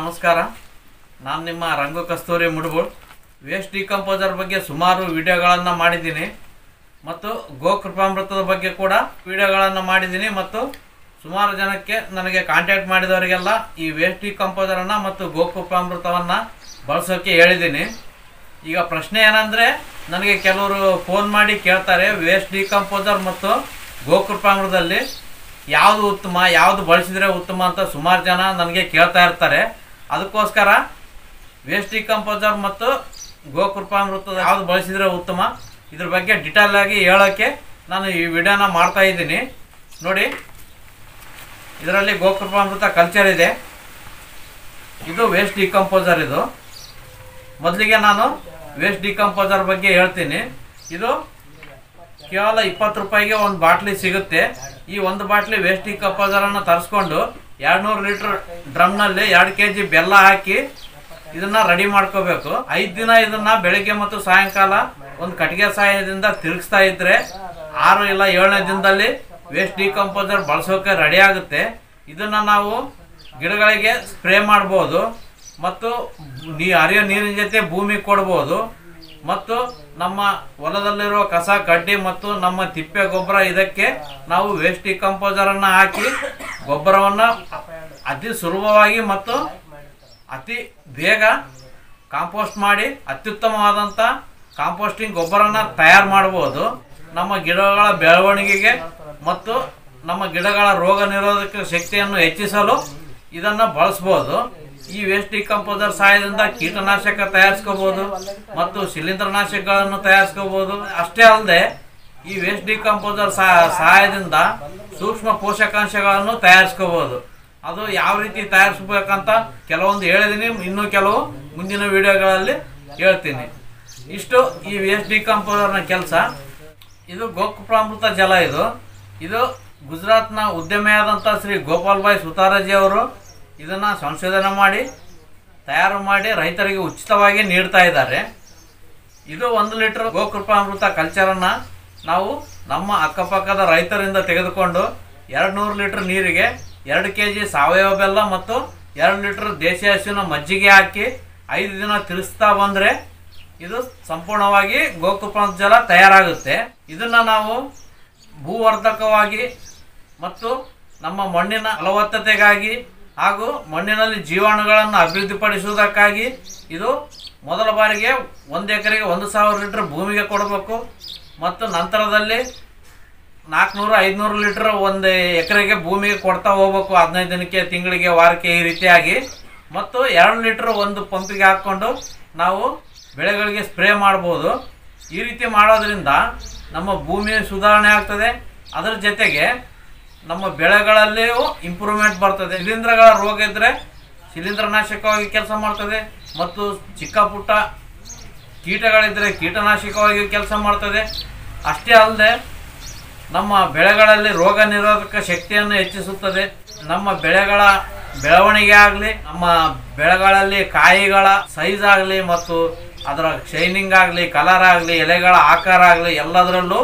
ನಮಸ್ಕಾರ ನಾನು ನಿಮ್ಮ ರಂಗು ಕಸ್ತೂರಿ ಮುಡುಗೋಳ್ ವೇಸ್ಟ್ ಡಿಕಂಪೋಸರ್ ಬಗ್ಗೆ ಸುಮಾರು ವಿಡಿಯೋಗಳನ್ನು ಮಾಡಿದ್ದೀನಿ ಮತ್ತು ಗೋಕೃಪಾಮೃತದ ಬಗ್ಗೆ ಕೂಡ ವಿಡಿಯೋಗಳನ್ನು ಮಾಡಿದ್ದೀನಿ ಮತ್ತು ಸುಮಾರು ಜನಕ್ಕೆ ನನಗೆ ಕಾಂಟ್ಯಾಕ್ಟ್ ಮಾಡಿದವರಿಗೆಲ್ಲ ಈ ವೇಸ್ಟ್ ಡಿಕಂಪೋಸರನ್ನು ಮತ್ತು ಗೋಕೃಪಾಮೃತವನ್ನು ಬಳಸೋಕ್ಕೆ ಹೇಳಿದ್ದೀನಿ ಈಗ ಪ್ರಶ್ನೆ ಏನಂದರೆ ನನಗೆ ಕೆಲವರು ಫೋನ್ ಮಾಡಿ ಕೇಳ್ತಾರೆ ವೇಸ್ಟ್ ಡಿಕಂಪೋಸರ್ ಮತ್ತು ಗೋಕೃಪಾಮೃತದಲ್ಲಿ ಯಾವುದು ಉತ್ತಮ ಯಾವುದು ಬಳಸಿದರೆ ಉತ್ತಮ ಅಂತ ಸುಮಾರು ಜನ ನನಗೆ ಕೇಳ್ತಾ ಇರ್ತಾರೆ ಅದಕ್ಕೋಸ್ಕರ ವೇಸ್ಟ್ ಡಿಕಂಪೋಸರ್ ಮತ್ತು ಗೋಕೃಪಾಮೃತದ ಯಾವುದು ಬಳಸಿದರೆ ಉತ್ತಮ ಇದ್ರ ಬಗ್ಗೆ ಡಿಟೇಲ್ ಆಗಿ ಹೇಳೋಕ್ಕೆ ನಾನು ಈ ವಿಡಿಯೋನ ಮಾಡ್ತಾ ಇದ್ದೀನಿ ನೋಡಿ ಇದರಲ್ಲಿ ಗೋಕೃಪಾಮೃತ ಕಲ್ಚರ್ ಇದೆ ಇದು ವೇಸ್ಟ್ ಡಿಕಂಪೋಸರ್ ಇದು ಮೊದಲಿಗೆ ನಾನು ವೇಸ್ಟ್ ಡಿಕಂಪೋಸರ್ ಬಗ್ಗೆ ಹೇಳ್ತೀನಿ ಇದು ಕೇವಲ ಇಪ್ಪತ್ತು ರೂಪಾಯಿಗೆ ಒಂದು ಬಾಟ್ಲಿ ಸಿಗುತ್ತೆ ಈ ಒಂದು ಬಾಟ್ಲಿ ವೇಸ್ಟ್ ಡಿಕಂಪೋಸರನ್ನು ತರಿಸ್ಕೊಂಡು ಎರಡು ನೂರು ಲೀಟ್ರ್ ಡ್ರಮ್ನಲ್ಲಿ ಎರಡು ಕೆ ಜಿ ಬೆಲ್ಲ ಹಾಕಿ ಇದನ್ನ ರೆಡಿ ಮಾಡ್ಕೋಬೇಕು ಐದು ದಿನ ಇದನ್ನ ಬೆಳಿಗ್ಗೆ ಮತ್ತು ಸಾಯಂಕಾಲ ಒಂದು ಕಟ್ಟಿಗೆ ಸಹಾಯದಿಂದ ತಿರುಗಿಸ್ತಾ ಇದ್ರೆ ಆರು ಇಲ್ಲ ಏಳನೇ ದಿನದಲ್ಲಿ ವೇಸ್ಟ್ ಡಿಕಂಪೋಸರ್ ಬಳಸೋಕೆ ರೆಡಿ ಆಗುತ್ತೆ ಇದನ್ನ ನಾವು ಗಿಡಗಳಿಗೆ ಸ್ಪ್ರೇ ಮಾಡ್ಬೋದು ಮತ್ತು ನೀ ಹರಿಯೋ ನೀರಿನ ಜೊತೆ ಭೂಮಿಗೆ ಕೊಡ್ಬೋದು ಮತ್ತು ನಮ್ಮ ಹೊಲದಲ್ಲಿರುವ ಕಸ ಕಡ್ಡಿ ಮತ್ತು ನಮ್ಮ ತಿಪ್ಪೆ ಗೊಬ್ಬರ ಇದಕ್ಕೆ ನಾವು ವೇಸ್ಟ್ ಡಿಕಂಪೋಸರ್ ಅನ್ನ ಹಾಕಿ ಗೊಬ್ಬರವನ್ನ ಅತಿ ಸುಲಭವಾಗಿ ಮತ್ತು ಅತಿ ಬೇಗ ಕಾಂಪೋಸ್ಟ್ ಮಾಡಿ ಅತ್ಯುತ್ತಮವಾದಂಥ ಕಾಂಪೋಸ್ಟಿಂಗ್ ಗೊಬ್ಬರನ ತಯಾರು ಮಾಡ್ಬೋದು ನಮ್ಮ ಗಿಡಗಳ ಬೆಳವಣಿಗೆಗೆ ಮತ್ತು ನಮ್ಮ ಗಿಡಗಳ ರೋಗ ನಿರೋಧಕ ಶಕ್ತಿಯನ್ನು ಹೆಚ್ಚಿಸಲು ಇದನ್ನು ಬಳಸ್ಬೋದು ಈ ವೇಸ್ಟ್ ಡಿಕಂಪೋಸರ್ ಸಹಾಯದಿಂದ ಕೀಟನಾಶಕ ತಯಾರಿಸ್ಕೋಬಹುದು ಮತ್ತು ಶಿಲೀಂಧ್ರನಾಶಕಗಳನ್ನು ತಯಾರಿಸ್ಕೋಬಹುದು ಅಷ್ಟೇ ಅಲ್ಲದೆ ಈ ವೇಸ್ಟ್ ಡಿಕಂಪೋಸರ್ ಸಹಾಯದಿಂದ ಸೂಕ್ಷ್ಮ ಪೋಷಕಾಂಶಗಳನ್ನು ತಯಾರಿಸ್ಕೋಬಹುದು ಅದು ಯಾವ ರೀತಿ ತಯಾರಿಸ್ಬೇಕಂತ ಕೆಲವೊಂದು ಹೇಳಿದೀನಿ ಇನ್ನು ಕೆಲವು ಮುಂದಿನ ವಿಡಿಯೋಗಳಲ್ಲಿ ಹೇಳ್ತೀನಿ ಇಷ್ಟು ಈ ವೇಸ್ಟ್ ಡಿಕಂಪೋಸರ್ನ ಕೆಲಸ ಇದು ಗೋಕುಪ್ರಾಮೃತ ಜಲ ಇದು ಇದು ಗುಜರಾತ್ನ ಉದ್ಯಮಿಯಾದಂಥ ಶ್ರೀ ಗೋಪಾಲ್ ಭಾಯ್ ಸುತಾರಾಜಿ ಅವರು ಇದನ್ನು ಸಂಶೋಧನೆ ಮಾಡಿ ತಯಾರು ಮಾಡಿ ರೈತರಿಗೆ ಉಚಿತವಾಗಿ ನೀಡ್ತಾ ಇದ್ದಾರೆ ಇದು ಒಂದು ಲೀಟರ್ ಗೋಕೃಪಾಮೃತ ಕಲ್ಚರನ್ನು ನಾವು ನಮ್ಮ ಅಕ್ಕಪಕ್ಕದ ರೈತರಿಂದ ತೆಗೆದುಕೊಂಡು ಎರಡು ನೂರು ಲೀಟರ್ ನೀರಿಗೆ ಎರಡು ಕೆ ಜಿ ಸಾವಯವ ಬೆಲ್ಲ ಮತ್ತು ಎರಡು ಲೀಟರ್ ದೇಶಿ ಹಸುವಿನ ಮಜ್ಜಿಗೆ ಹಾಕಿ ಐದು ದಿನ ತಿರುಗಿಸ್ತಾ ಬಂದರೆ ಇದು ಸಂಪೂರ್ಣವಾಗಿ ಗೋಕೃಪಾಮೃತ ಜಲ ತಯಾರಾಗುತ್ತೆ ಇದನ್ನು ನಾವು ಭೂವರ್ಧಕವಾಗಿ ಮತ್ತು ನಮ್ಮ ಮಣ್ಣಿನ ಫಲವತ್ತತೆಗಾಗಿ ಹಾಗೂ ಮಣ್ಣಿನಲ್ಲಿ ಜೀವಾಣುಗಳನ್ನು ಅಭಿವೃದ್ಧಿಪಡಿಸುವುದಕ್ಕಾಗಿ ಇದು ಮೊದಲ ಬಾರಿಗೆ ಒಂದು ಎಕರೆಗೆ ಒಂದು ಸಾವಿರ ಲೀಟರ್ ಭೂಮಿಗೆ ಕೊಡಬೇಕು ಮತ್ತು ನಂತರದಲ್ಲಿ ನಾಲ್ಕುನೂರು ಐದುನೂರು ಲೀಟರ್ ಒಂದು ಎಕರೆಗೆ ಭೂಮಿಗೆ ಕೊಡ್ತಾ ಹೋಗ್ಬೇಕು ಹದಿನೈದು ದಿನಕ್ಕೆ ತಿಂಗಳಿಗೆ ವಾರಕ್ಕೆ ಈ ರೀತಿಯಾಗಿ ಮತ್ತು ಎರಡು ಲೀಟರ್ ಒಂದು ಪಂಪಿಗೆ ಹಾಕ್ಕೊಂಡು ನಾವು ಬೆಳೆಗಳಿಗೆ ಸ್ಪ್ರೇ ಮಾಡ್ಬೋದು ಈ ರೀತಿ ಮಾಡೋದ್ರಿಂದ ನಮ್ಮ ಭೂಮಿ ಸುಧಾರಣೆ ಆಗ್ತದೆ ಅದರ ಜೊತೆಗೆ ನಮ್ಮ ಬೆಳೆಗಳಲ್ಲಿಯೂ ಇಂಪ್ರೂವ್ಮೆಂಟ್ ಬರ್ತದೆ ಶಿಲೀಂಧ್ರಗಳ ರೋಗ ಇದ್ದರೆ ಶಿಲೀಂಧ್ರನಾಶಕವಾಗಿ ಕೆಲಸ ಮಾಡ್ತದೆ ಮತ್ತು ಚಿಕ್ಕ ಪುಟ್ಟ ಕೀಟಗಳಿದ್ದರೆ ಕೀಟನಾಶಕವಾಗಿ ಕೆಲಸ ಮಾಡ್ತದೆ ಅಷ್ಟೇ ಅಲ್ಲದೆ ನಮ್ಮ ಬೆಳೆಗಳಲ್ಲಿ ರೋಗ ನಿರೋಧಕ ಶಕ್ತಿಯನ್ನು ಹೆಚ್ಚಿಸುತ್ತದೆ ನಮ್ಮ ಬೆಳೆಗಳ ಬೆಳವಣಿಗೆ ಆಗಲಿ ನಮ್ಮ ಬೆಳೆಗಳಲ್ಲಿ ಕಾಯಿಗಳ ಸೈಜ್ ಆಗಲಿ ಮತ್ತು ಅದರ ಶೈನಿಂಗ್ ಆಗಲಿ ಕಲರ್ ಆಗಲಿ ಎಲೆಗಳ ಆಕಾರ ಆಗಲಿ ಎಲ್ಲದರಲ್ಲೂ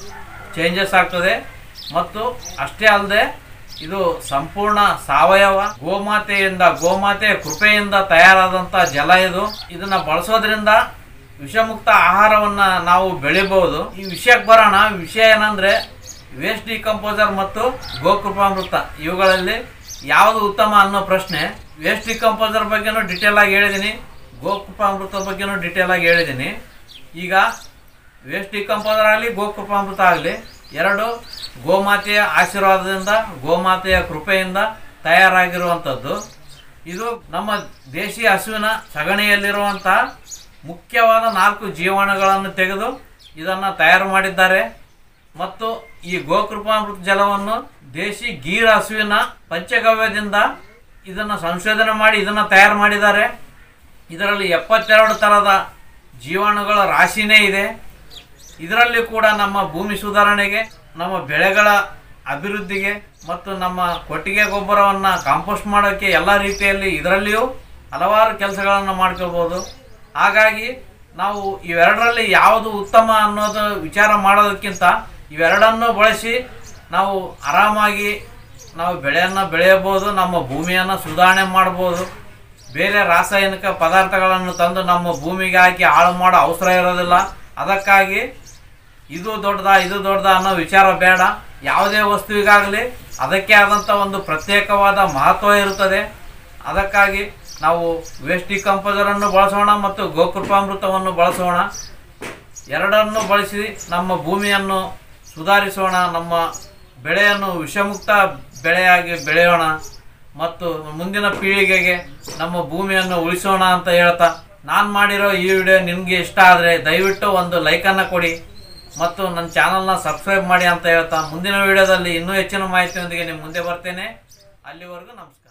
ಚೇಂಜಸ್ ಆಗ್ತದೆ ಮತ್ತು ಅಷ್ಟೇ ಅಲ್ಲದೆ ಇದು ಸಂಪೂರ್ಣ ಸಾವಯವ ಗೋಮಾತೆಯಿಂದ ಗೋಮಾತೆಯ ಕೃಪೆಯಿಂದ ತಯಾರಾದಂಥ ಜಲ ಇದು ಇದನ್ನ ಬಳಸೋದ್ರಿಂದ ವಿಷಮುಕ್ತ ಆಹಾರವನ್ನ ನಾವು ಬೆಳಿಬಹುದು ಈ ವಿಷಯಕ್ಕೆ ಬರೋಣ ವಿಷಯ ಏನಂದ್ರೆ ವೇಸ್ಟ್ ಡಿಕಂಪೋಸರ್ ಮತ್ತು ಗೋಕೃಪಾಮೃತ ಇವುಗಳಲ್ಲಿ ಯಾವುದು ಉತ್ತಮ ಅನ್ನೋ ಪ್ರಶ್ನೆ ವೇಸ್ಟ್ ಡಿಕಂಪೋಸರ್ ಬಗ್ಗೆನೂ ಡಿಟೇಲ್ ಆಗಿ ಹೇಳಿದ್ದೀನಿ ಗೋಕೃಪಾಮೃತ ಬಗ್ಗೆನೂ ಡಿಟೇಲ್ ಆಗಿ ಹೇಳಿದ್ದೀನಿ ಈಗ ವೇಸ್ಟ್ ಡಿಕಂಪೋಸರ್ ಆಗಲಿ ಗೋಕೃಪಾಮೃತ ಆಗಲಿ ಎರಡು ಗೋಮಾತೆಯ ಆಶೀರ್ವಾದದಿಂದ ಗೋಮಾತೆಯ ಕೃಪೆಯಿಂದ ತಯಾರಾಗಿರುವಂಥದ್ದು ಇದು ನಮ್ಮ ದೇಶಿ ಹಸುವಿನ ಸಗಣಿಯಲ್ಲಿರುವಂತಹ ಮುಖ್ಯವಾದ ನಾಲ್ಕು ಜೀವಾಣುಗಳನ್ನು ತೆಗೆದು ಇದನ್ನು ತಯಾರು ಮಾಡಿದ್ದಾರೆ ಮತ್ತು ಈ ಗೋಕೃಪಾಮೃತ ಜಲವನ್ನು ದೇಶಿ ಗೀರ್ ಹಸುವಿನ ಪಂಚಗವ್ಯದಿಂದ ಇದನ್ನು ಸಂಶೋಧನೆ ಮಾಡಿ ಇದನ್ನು ತಯಾರು ಮಾಡಿದ್ದಾರೆ ಇದರಲ್ಲಿ ಎಪ್ಪತ್ತೆರಡು ಥರದ ಜೀವಾಣುಗಳ ರಾಶಿನೇ ಇದೆ ಇದರಲ್ಲಿ ಕೂಡ ನಮ್ಮ ಭೂಮಿ ಸುಧಾರಣೆಗೆ ನಮ್ಮ ಬೆಳೆಗಳ ಅಭಿವೃದ್ಧಿಗೆ ಮತ್ತು ನಮ್ಮ ಕೊಟ್ಟಿಗೆ ಗೊಬ್ಬರವನ್ನು ಕಾಂಪೋಸ್ಟ್ ಮಾಡೋಕ್ಕೆ ಎಲ್ಲ ರೀತಿಯಲ್ಲಿ ಇದರಲ್ಲಿಯೂ ಹಲವಾರು ಕೆಲಸಗಳನ್ನು ಮಾಡ್ಕೋಬೋದು ಹಾಗಾಗಿ ನಾವು ಇವೆರಡರಲ್ಲಿ ಯಾವುದು ಉತ್ತಮ ಅನ್ನೋದು ವಿಚಾರ ಮಾಡೋದಕ್ಕಿಂತ ಇವೆರಡನ್ನು ಬಳಸಿ ನಾವು ಆರಾಮಾಗಿ ನಾವು ಬೆಳೆಯನ್ನು ಬೆಳೆಯಬಹುದು ನಮ್ಮ ಭೂಮಿಯನ್ನು ಸುಧಾರಣೆ ಮಾಡ್ಬೋದು ಬೇರೆ ರಾಸಾಯನಿಕ ಪದಾರ್ಥಗಳನ್ನು ತಂದು ನಮ್ಮ ಭೂಮಿಗೆ ಹಾಕಿ ಹಾಳು ಮಾಡೋ ಅವಸರ ಇರೋದಿಲ್ಲ ಅದಕ್ಕಾಗಿ ಇದು ದೊಡ್ಡದ ಇದು ದೊಡ್ಡದ ಅನ್ನೋ ವಿಚಾರ ಬೇಡ ಯಾವುದೇ ವಸ್ತುವಿಗಾಗಲಿ ಅದಕ್ಕೆ ಆದಂಥ ಒಂದು ಪ್ರತ್ಯೇಕವಾದ ಮಹತ್ವ ಇರುತ್ತದೆ ಅದಕ್ಕಾಗಿ ನಾವು ವೇಸ್ಟ್ ಡಿಕಂಪೋಸರನ್ನು ಬಳಸೋಣ ಮತ್ತು ಗೋಕೃಪಾಮೃತವನ್ನು ಬಳಸೋಣ ಎರಡನ್ನು ಬಳಸಿ ನಮ್ಮ ಭೂಮಿಯನ್ನು ಸುಧಾರಿಸೋಣ ನಮ್ಮ ಬೆಳೆಯನ್ನು ವಿಷಮುಕ್ತ ಬೆಳೆಯಾಗಿ ಬೆಳೆಯೋಣ ಮತ್ತು ಮುಂದಿನ ಪೀಳಿಗೆಗೆ ನಮ್ಮ ಭೂಮಿಯನ್ನು ಉಳಿಸೋಣ ಅಂತ ಹೇಳ್ತಾ ನಾನು ಮಾಡಿರೋ ಈ ವಿಡಿಯೋ ನಿಮಗೆ ಇಷ್ಟ ಆದರೆ ದಯವಿಟ್ಟು ಒಂದು ಲೈಕನ್ನು ಕೊಡಿ ಮತ್ತು ನನ್ನ ಚಾನಲ್ನ ಸಬ್ಸ್ಕ್ರೈಬ್ ಮಾಡಿ ಅಂತ ಹೇಳ್ತಾ ಮುಂದಿನ ವಿಡಿಯೋದಲ್ಲಿ ಇನ್ನೂ ಹೆಚ್ಚಿನ ಮಾಹಿತಿಯೊಂದಿಗೆ ನಿಮ್ಮ ಮುಂದೆ ಬರ್ತೇನೆ ಅಲ್ಲಿವರೆಗೂ ನಮಸ್ಕಾರ